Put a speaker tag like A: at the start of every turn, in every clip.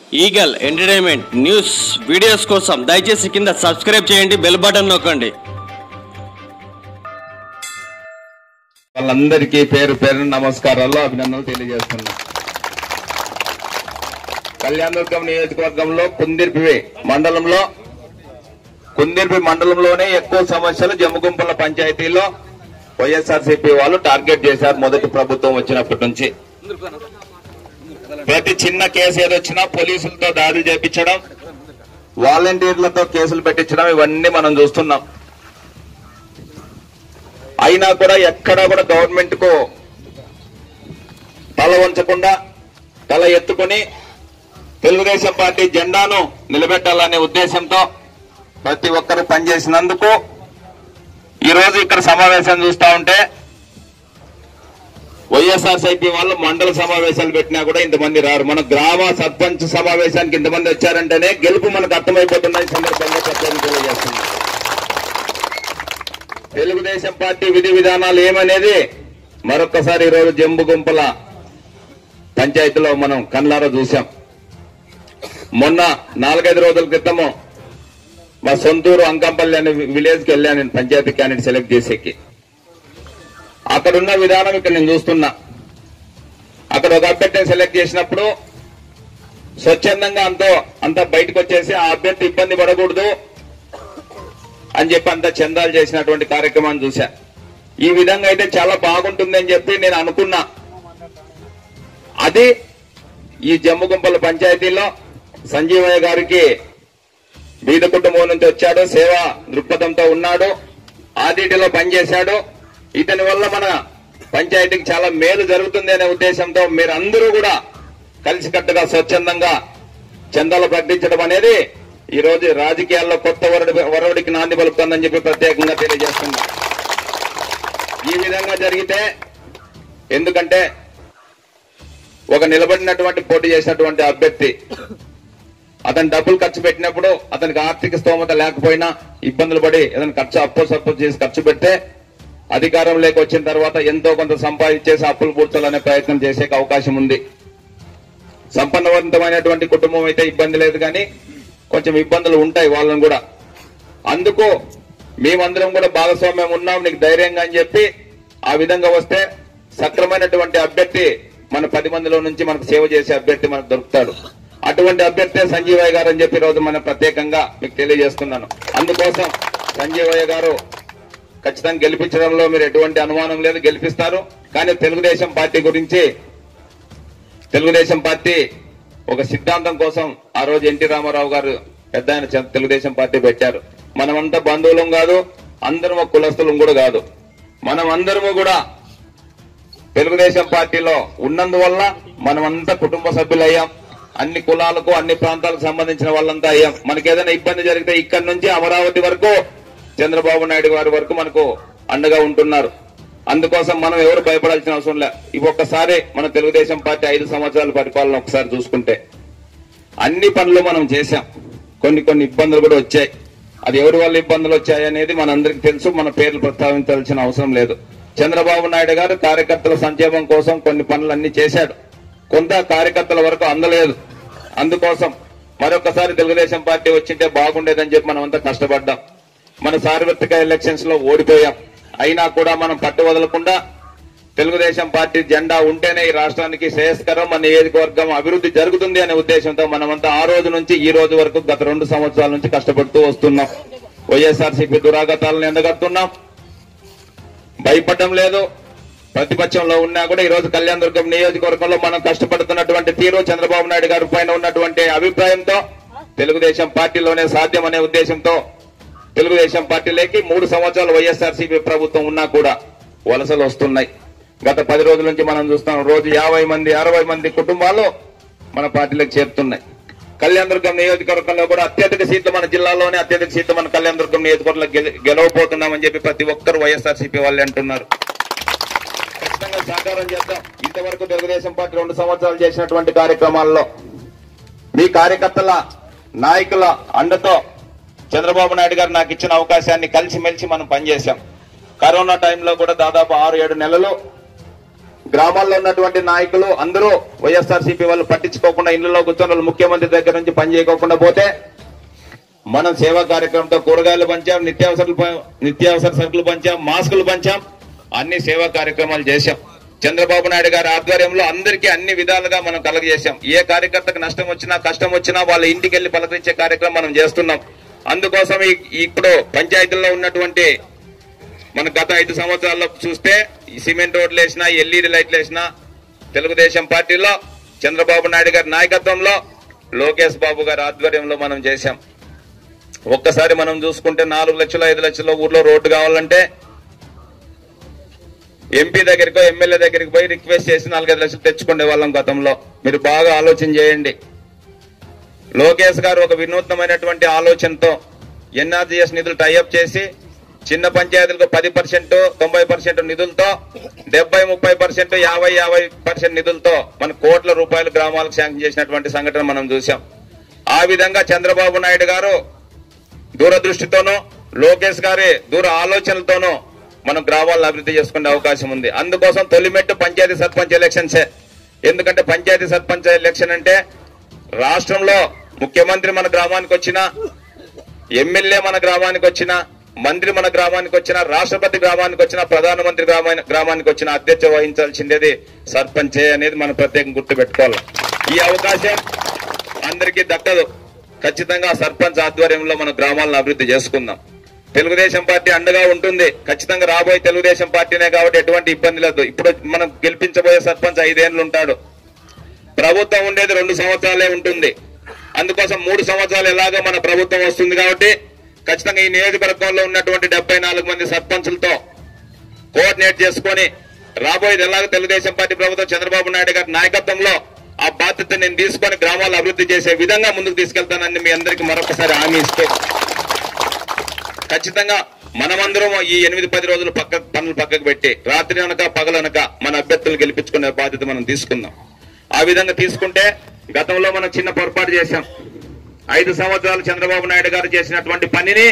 A: eagle entertainment news videos కోసం దయచేసి కింద సబ్స్క్రైబ్ చేయండి బెల్ బటన్ నొక్కండి
B: వాళ్ళందరికీ పేరు పేరు నమస్కారాలు అభినందనలు తెలియజేస్తున్నా కళ్యాణదుర్గం నియోజకవర్గంలో కుందిర్పి మండలంలో కుందిర్పి మండలంలోనే ఎక్కువ సమస్యలు జమ్ముగుంపల పంచాయతీలో వైఎస్ఆర్సీపీ వాళ్ళు టార్గెట్ చేశారు మొదటి ప్రభుత్వం వచ్చినప్పటి నుంచి ప్రతి చిన్న కేసు ఏదొచ్చినా పోలీసులతో దాడులు చేపించడం వాలంటీర్లతో కేసులు పెట్టించడం ఇవన్నీ మనం చూస్తున్నాం అయినా కూడా ఎక్కడా కూడా గవర్నమెంట్ కు తల వంచకుండా తల ఎత్తుకుని తెలుగుదేశం పార్టీ జెండాను నిలబెట్టాలనే ఉద్దేశంతో ప్రతి ఒక్కరు పనిచేసినందుకు ఈ రోజు ఇక్కడ సమావేశం చూస్తా ఉంటే వైఎస్ఆర్సీపీ వాళ్ళు మండల సమావేశాలు పెట్టినా కూడా ఇంతమంది రారు మన గ్రామ సర్పంచ్ సమావేశానికి ఇంతమంది వచ్చారంటేనే గెలుపు మనకు అర్థమైపోతున్న ఈ సందర్భంగా చెప్పాలని తెలియజేస్తుంది తెలుగుదేశం పార్టీ విధి విధానాలు ఏమనేది మరొక్కసారి ఈరోజు జంబు గుంపల పంచాయతీలో మనం కళ్ళారా చూశాం మొన్న నాలుగైదు రోజుల క్రితము మా సొంతూరు అంకంపల్లి అనే విలేజ్ కి వెళ్ళాను నేను పంచాయతీ క్యాండిడేట్ సెలెక్ట్ చేసేకి అక్కడున్న విధానం ఇక్కడ నేను చూస్తున్నా అక్కడ ఒక అభ్యర్థిని సెలెక్ట్ చేసినప్పుడు స్వచ్ఛందంగా అంతో అంతా బయటకు వచ్చేసి ఆ అభ్యర్థి ఇబ్బంది పడకూడదు అని చెప్పి అంతా చందాలు చేసినటువంటి కార్యక్రమాన్ని చూశా ఈ విధంగా అయితే చాలా బాగుంటుంది అని చెప్పి నేను అనుకున్నా అది ఈ జమ్ముగుంపల పంచాయతీలో సంజీవయ్య గారికి బీద కుటుంబం నుంచి వచ్చాడు సేవా దృక్పథంతో ఉన్నాడు ఆదిటిలో పనిచేశాడు ఇతని వల్ల మన పంచాయతీకి చాలా మేలు జరుగుతుంది అనే ఉద్దేశంతో మీరందరూ కూడా కలిసికట్టుగా స్వచ్ఛందంగా చందాలు ప్రకటించడం అనేది ఈ రోజు రాజకీయాల్లో కొత్త వరడి వరవడికి నాంది పలుకుతుందని చెప్పి ప్రత్యేకంగా తెలియజేస్తున్నా ఈ విధంగా జరిగితే ఎందుకంటే ఒక నిలబడినటువంటి పోటీ చేసినటువంటి అభ్యర్థి అతను డబ్బులు ఖర్చు పెట్టినప్పుడు అతనికి ఆర్థిక స్తోమత లేకపోయినా ఇబ్బందులు పడి ఏదైనా ఖర్చు అప్పు సప్పు చేసి ఖర్చు పెడితే అధికారంలోకి వచ్చిన తర్వాత ఎంతో కొంత సంపాదించేసి అప్పులు పూడ్చాలనే ప్రయత్నం చేసే అవకాశం ఉంది సంపన్నవంతమైనటువంటి కుటుంబం అయితే ఇబ్బంది లేదు కానీ కొంచెం ఇబ్బందులు ఉంటాయి వాళ్ళని కూడా అందుకు మేమందరం కూడా భాగస్వామ్యం ఉన్నాం నీకు ధైర్యంగా అని చెప్పి ఆ విధంగా వస్తే సక్రమైనటువంటి అభ్యర్థి మన పది మందిలో నుంచి మనకు సేవ చేసే అభ్యర్థి మనకు దొరుకుతాడు అటువంటి అభ్యర్థి సంజీవయ్య గారు అని చెప్పి ఈ రోజు మనం ప్రత్యేకంగా మీకు తెలియజేస్తున్నాను అందుకోసం సంజీవయ్య గారు ఖచ్చితంగా గెలిపించడంలో మీరు ఎటువంటి అనుమానం లేదు గెలిపిస్తారు కానీ తెలుగుదేశం పార్టీ గురించి తెలుగుదేశం పార్టీ ఒక సిద్ధాంతం కోసం ఆ రోజు ఎన్టీ రామారావు గారు పెద్ద ఆయన చ- తెలుగుదేశం పార్టీ పెట్టారు మనమంతా బంధువులం కాదు అందరం ఒక కులస్తులం కూడా కాదు మనం అందరము కూడా తెలుగుదేశం పార్టీలో ఉన్నందువల్ల మనమంతా కుటుంబ సభ్యులయ్యాం అన్ని కులాలకు అన్ని ప్రాంతాలకు సంబంధించిన వాళ్ళంతా అయ్యాం మనకి ఏదైనా ఇబ్బంది జరిగితే ఇక్కడి నుంచి అమరావతి వరకు చంద్రబాబు నాయుడు గారి వరకు మనకు అండగా ఉంటున్నారు అందుకోసం మనం ఎవరు భయపడాల్సిన అవసరం లే ఇవి ఒక్కసారి మన తెలుగుదేశం పార్టీ ఐదు సంవత్సరాల పరిపాలన ఒకసారి చూసుకుంటే అన్ని పనులు మనం చేశాం కొన్ని కొన్ని ఇబ్బందులు కూడా వచ్చాయి అది ఎవరి వల్ల ఇబ్బందులు వచ్చాయి అనేది మనందరికి తెలుసు మన పేర్లు ప్రస్తావించాల్సిన అవసరం లేదు చంద్రబాబు నాయుడు గారు కార్యకర్తల సంక్షేమం కోసం కొన్ని పనులన్నీ చేశాడు కొంత కార్యకర్తల వరకు అందలేదు అందుకోసం మరొకసారి తెలుగుదేశం పార్టీ వచ్చింటే బాగుండేదని చెప్పి మనం అంతా కష్టపడ్డాం మన సార్వత్రిక ఎలక్షన్స్ లో ఓడిపోయాం అయినా కూడా మనం పట్టు వదలకుండా తెలుగుదేశం పార్టీ జెండా ఉంటేనే ఈ రాష్ట్రానికి శ్రేయస్కరం మన నియోజకవర్గం అభివృద్ధి జరుగుతుంది అనే ఉద్దేశంతో మనమంతా ఆ రోజు నుంచి ఈ రోజు వరకు గత రెండు సంవత్సరాల నుంచి కష్టపడుతూ వస్తున్నాం వైఎస్ఆర్సీపీ దురాగతాలను ఎండగడుతున్నాం భయపడడం లేదు ప్రతిపక్షంలో ఉన్నా కూడా ఈ రోజు కళ్యాణ దుర్గం నియోజకవర్గంలో మనం కష్టపడుతున్నటువంటి తీరు చంద్రబాబు నాయుడు గారి పైన ఉన్నటువంటి అభిప్రాయంతో తెలుగుదేశం పార్టీలోనే సాధ్యం అనే ఉద్దేశంతో తెలుగుదేశం పార్టీలోకి మూడు సంవత్సరాలు వైఎస్ఆర్సీపీ ప్రభుత్వం ఉన్నా కూడా వలసలు వస్తున్నాయి గత పది రోజుల నుంచి మనం చూస్తాం రోజు యాభై మంది అరవై మంది కుటుంబాలు మన పార్టీలోకి చేరుతున్నాయి కళ్యాణదుర్గం నియోజకవర్గంలో కూడా అత్యధిక సీట్లు మన జిల్లాలోనే అత్యధిక సీట్లు మన కళ్యాణదుర్గం నియోజకవర్గంలో గెల- గెలవబోతున్నామని చెప్పి ప్రతి ఒక్కరు వైఎస్ఆర్సీపీ వాళ్ళే అంటున్నారు ఖచ్చితంగా సహకారం చేద్దాం ఇంతవరకు తెలుగుదేశం పార్టీ రెండు సంవత్సరాలు చేసినటువంటి కార్యక్రమాల్లో మీ కార్యకర్తల నాయకుల అండతో చంద్రబాబు నాయుడు గారు నాకు ఇచ్చిన అవకాశాన్ని కలిసిమెలిసి మనం పనిచేశాం కరోనా టైంలో కూడా దాదాపు ఆరు ఏడు నెలలు గ్రామాల్లో ఉన్నటువంటి నాయకులు అందరూ వైఎస్ఆర్సీపీ వాళ్ళు పట్టించుకోకుండా ఇళ్లలో కూర్చొని వాళ్ళు ముఖ్యమంత్రి దగ్గర నుంచి పని చేయకోకుండా పోతే మనం సేవా కార్యక్రమంతో కూరగాయలు పంచాం నిత్యావసరాలు ప- నిత్యావసర సరుకులు పంచాం మాస్కులు పంచాం అన్ని సేవా కార్యక్రమాలు చేశాం చంద్రబాబు నాయుడు గారి ఆధ్వర్యంలో అందరికీ అన్ని విధాలుగా మనం కలగజేశాం ఏ కార్యకర్తకు నష్టం వచ్చినా కష్టం వచ్చినా వాళ్ళ ఇంటికి వెళ్లి పలకరించే కార్యక్రమం మనం చేస్తున్నాం అందుకోసం ఈ- ఇప్పుడు పంచాయతీల్లో ఉన్నటువంటి మన గత ఐదు సంవత్సరాల్లో చూస్తే ఈ సిమెంట్ రోడ్లు వేసినా ఎల్ఈడి లైట్లు వేసినా తెలుగుదేశం పార్టీలో చంద్రబాబు నాయుడు గారి నాయకత్వంలో లోకేష్ బాబు గారి ఆధ్వర్యంలో మనం చేశాం ఒక్కసారి మనం చూసుకుంటే నాలుగు లక్షలు ఐదు లక్షల ఊర్లో రోడ్డు కావాలంటే ఎంపీ దగ్గరికో ఎమ్మెల్యే దగ్గరికి పోయి రిక్వెస్ట్ చేసి నాలుగైదు లక్షలు తెచ్చుకునే వాళ్ళం గతంలో మీరు బాగా ఆలోచన చేయండి లోకేష్ గారు ఒక వినూత్నమైనటువంటి ఆలోచనతో ఎన్ఆర్జీఎస్ నిధులు టైఅప్ చేసి చిన్న పంచాయతీలకు పది పర్సెంట్ తొంభై పర్సెంట్ నిధులతో డెబ్బై ముప్పై పర్సెంట్ యాభై యాభై పర్సెంట్ నిధులతో మన కోట్ల రూపాయలు గ్రామాలకు శాంక్షన్ చేసినటువంటి సంఘటన మనం చూసాం ఆ విధంగా చంద్రబాబు నాయుడు గారు దూరదృష్టితోనూ లోకేష్ గారి దూర ఆలోచనలతోనూ మనం గ్రామాలను అభివృద్ధి చేసుకునే అవకాశం ఉంది అందుకోసం తొలిమెట్టు పంచాయతీ సర్పంచ్ ఎలక్షన్సే ఎందుకంటే పంచాయతీ సర్పంచ్ ఎలక్షన్ అంటే రాష్ట్రంలో ముఖ్యమంత్రి మన గ్రామానికి వచ్చినా ఎమ్మెల్యే మన గ్రామానికి వచ్చినా మంత్రి మన గ్రామానికి వచ్చినా రాష్ట్రపతి గ్రామానికి వచ్చినా ప్రధానమంత్రి గ్రామాని గ్రామానికి వచ్చినా అధ్యక్ష వహించాల్సిందేది సర్పంచే అనేది మనం ప్రత్యేకం గుర్తుపెట్టుకోవాలి ఈ అవకాశం అందరికీ దక్కదు ఖచ్చితంగా సర్పంచ్ ఆధ్వర్యంలో మన గ్రామాలను అభివృద్ధి చేసుకుందాం తెలుగుదేశం పార్టీ అండగా ఉంటుంది ఖచ్చితంగా రాబోయే తెలుగుదేశం పార్టీనే కాబట్టి ఎటువంటి ఇబ్బంది లేదు ఇప్పుడు మనం గెలిపించబోయే సర్పంచ్ ఐదేళ్లు ఉంటాడు ప్రభుత్వం ఉండేది రెండు సంవత్సరాలే ఉంటుంది అందుకోసం మూడు సంవత్సరాలు ఎలాగో మన ప్రభుత్వం వస్తుంది కాబట్టి ఖచ్చితంగా ఈ నియోజకవర్గంలో ఉన్నటువంటి డెబ్బై నాలుగు మంది సర్పంచులతో కోఆర్డినేట్ చేసుకొని రాబోయేది ఎలాగో తెలుగుదేశం పార్టీ ప్రభుత్వం చంద్రబాబు నాయుడు గారి నాయకత్వంలో ఆ బాధ్యత నేను తీసుకొని గ్రామాలు అభివృద్ధి చేసే విధంగా ముందుకు తీసుకెళ్తానని మీ అందరికీ మరొకసారి హామీ ఇస్తూ ఖచ్చితంగా మనమందరం ఈ ఎనిమిది పది రోజులు పక్క పనులు పక్కకు పెట్టి రాత్రి అనక పగలనక మన అభ్యర్థులు గెలిపించుకునే బాధ్యత మనం తీసుకుందాం ఆ విధంగా తీసుకుంటే గతంలో మనం చిన్న పొరపాటు చేశాం ఐదు సంవత్సరాలు చంద్రబాబు నాయుడు గారు చేసినటువంటి పనిని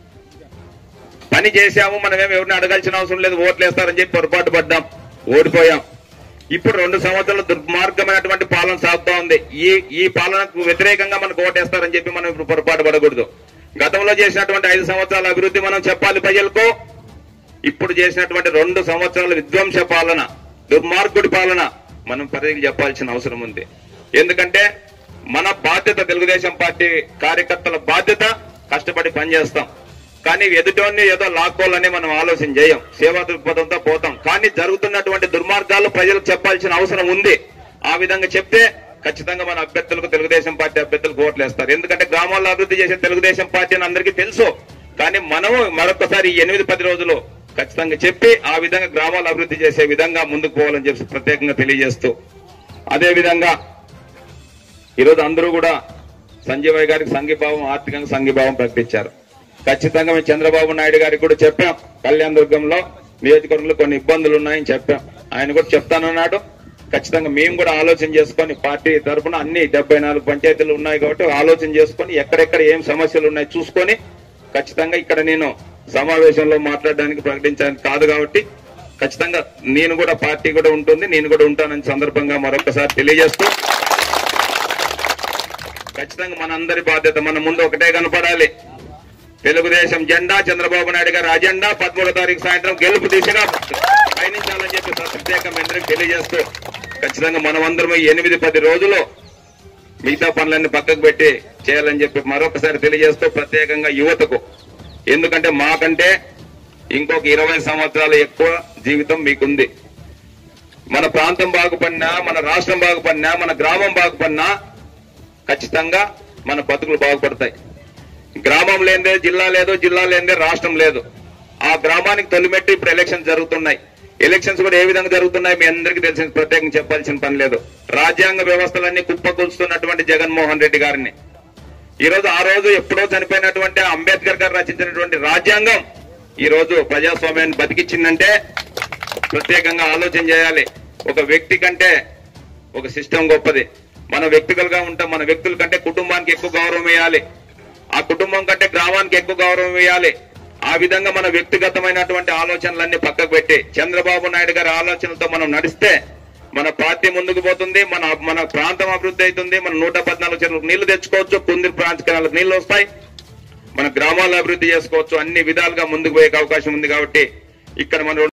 B: పని చేశాము మనమేం ఎవరిని అడగాల్సిన అవసరం లేదు ఓట్లు వేస్తారని చెప్పి పొరపాటు పడ్డాం ఓడిపోయాం ఇప్పుడు రెండు సంవత్సరాల దుర్మార్గమైనటువంటి పాలన సాగుతా ఉంది ఈ ఈ పాలనకు వ్యతిరేకంగా మనకు ఓటేస్తారని చెప్పి మనం ఇప్పుడు పొరపాటు పడకూడదు గతంలో చేసినటువంటి ఐదు సంవత్సరాల అభివృద్ధి మనం చెప్పాలి ప్రజలకు ఇప్పుడు చేసినటువంటి రెండు సంవత్సరాల విధ్వంస పాలన దుర్మార్గుడి పాలన మనం ప్రజలకు చెప్పాల్సిన అవసరం ఉంది ఎందుకంటే మన బాధ్యత తెలుగుదేశం పార్టీ కార్యకర్తల బాధ్యత కష్టపడి పనిచేస్తాం కానీ ఎదుటోన్ని ఏదో లాక్కోవాలని మనం ఆలోచన చేయం సేవా దృక్పథంతో పోతాం కానీ జరుగుతున్నటువంటి దుర్మార్గాలు ప్రజలకు చెప్పాల్సిన అవసరం ఉంది ఆ విధంగా చెప్తే ఖచ్చితంగా మన అభ్యర్థులకు తెలుగుదేశం పార్టీ అభ్యర్థులకు ఓట్లు వేస్తారు ఎందుకంటే గ్రామాల్లో అభివృద్ధి చేసే తెలుగుదేశం పార్టీ అని అందరికీ తెలుసు కానీ మనము మరొకసారి ఈ ఎనిమిది పది రోజులు ఖచ్చితంగా చెప్పి ఆ విధంగా గ్రామాలు అభివృద్ధి చేసే విధంగా ముందుకు పోవాలని చెప్పి ప్రత్యేకంగా తెలియజేస్తూ అదే విధంగా ఈరోజు అందరూ కూడా సంజయ్ గారికి సంఘీభావం ఆర్థికంగా సంఘీభావం ప్రకటించారు ఖచ్చితంగా మేము చంద్రబాబు నాయుడు గారికి కూడా చెప్పాం కళ్యాణ్ దుర్గంలో నియోజకవర్గంలో కొన్ని ఇబ్బందులు ఉన్నాయని చెప్పాం ఆయన కూడా చెప్తానన్నాడు ఖచ్చితంగా మేము కూడా ఆలోచన చేసుకొని పార్టీ తరఫున అన్ని డెబ్బై నాలుగు పంచాయతీలు ఉన్నాయి కాబట్టి ఆలోచన చేసుకొని ఎక్కడెక్కడ ఏం సమస్యలు ఉన్నాయి చూసుకొని ఖచ్చితంగా ఇక్కడ నేను సమావేశంలో మాట్లాడడానికి ప్రకటించడానికి కాదు కాబట్టి ఖచ్చితంగా నేను కూడా పార్టీ కూడా ఉంటుంది నేను కూడా ఉంటానని సందర్భంగా మరొకసారి తెలియజేస్తూ ఖచ్చితంగా మనందరి బాధ్యత మన ముందు ఒకటే కనపడాలి తెలుగుదేశం జెండా చంద్రబాబు నాయుడు గారి అజెండా పదమూడో తారీఖు సాయంత్రం గెలుపు దిశగా పయనించాలని చెప్పి ప్రత్యేకం అందరికి తెలియజేస్తూ ఖచ్చితంగా మనమందరం ఈ ఎనిమిది పది రోజులు మిగతా పనులన్నీ పక్కకు పెట్టి చేయాలని చెప్పి మరొకసారి తెలియజేస్తూ ప్రత్యేకంగా యువతకు ఎందుకంటే మాకంటే ఇంకొక ఇరవై సంవత్సరాలు ఎక్కువ జీవితం మీకుంది మన ప్రాంతం బాగుపడినా మన రాష్ట్రం బాగుపడినా మన గ్రామం బాగుపడినా ఖచ్చితంగా మన బతుకులు బాగుపడతాయి గ్రామం లేదే జిల్లా లేదు జిల్లా లేదే రాష్ట్రం లేదు ఆ గ్రామానికి తొలిమెట్టు ఇప్పుడు ఎలక్షన్స్ జరుగుతున్నాయి ఎలక్షన్స్ కూడా ఏ విధంగా జరుగుతున్నాయి మీ అందరికీ తెలిసిన ప్రత్యేకంగా చెప్పాల్సిన పని లేదు రాజ్యాంగ వ్యవస్థలన్నీ కుప్పకూల్చుతున్నటువంటి జగన్మోహన్ రెడ్డి గారిని ఈ రోజు ఆ రోజు ఎప్పుడో చనిపోయినటువంటి అంబేద్కర్ గారు రచించినటువంటి రాజ్యాంగం ఈ రోజు ప్రజాస్వామ్యాన్ని బతికిచ్చిందంటే ప్రత్యేకంగా ఆలోచన చేయాలి ఒక వ్యక్తి కంటే ఒక సిస్టమ్ గొప్పది మన వ్యక్తిగలుగా ఉంటాం మన వ్యక్తుల కంటే కుటుంబానికి ఎక్కువ గౌరవం ఇవ్వాలి ఆ కుటుంబం కంటే గ్రామానికి ఎక్కువ గౌరవం ఇవ్వాలి ఆ విధంగా మన వ్యక్తిగతమైనటువంటి ఆలోచనలన్నీ పక్కకు పెట్టి చంద్రబాబు నాయుడు గారి ఆలోచనలతో మనం నడిస్తే మన పార్టీ ముందుకు పోతుంది మన మన ప్రాంతం అభివృద్ధి అవుతుంది మన నూట పద్నాలుగు చెరువులకు నీళ్లు తెచ్చుకోవచ్చు కుందిరి ప్రాంతాలకు నీళ్లు వస్తాయి మన గ్రామాలను అభివృద్ధి చేసుకోవచ్చు అన్ని విధాలుగా ముందుకు పోయే అవకాశం ఉంది కాబట్టి ఇక్కడ మన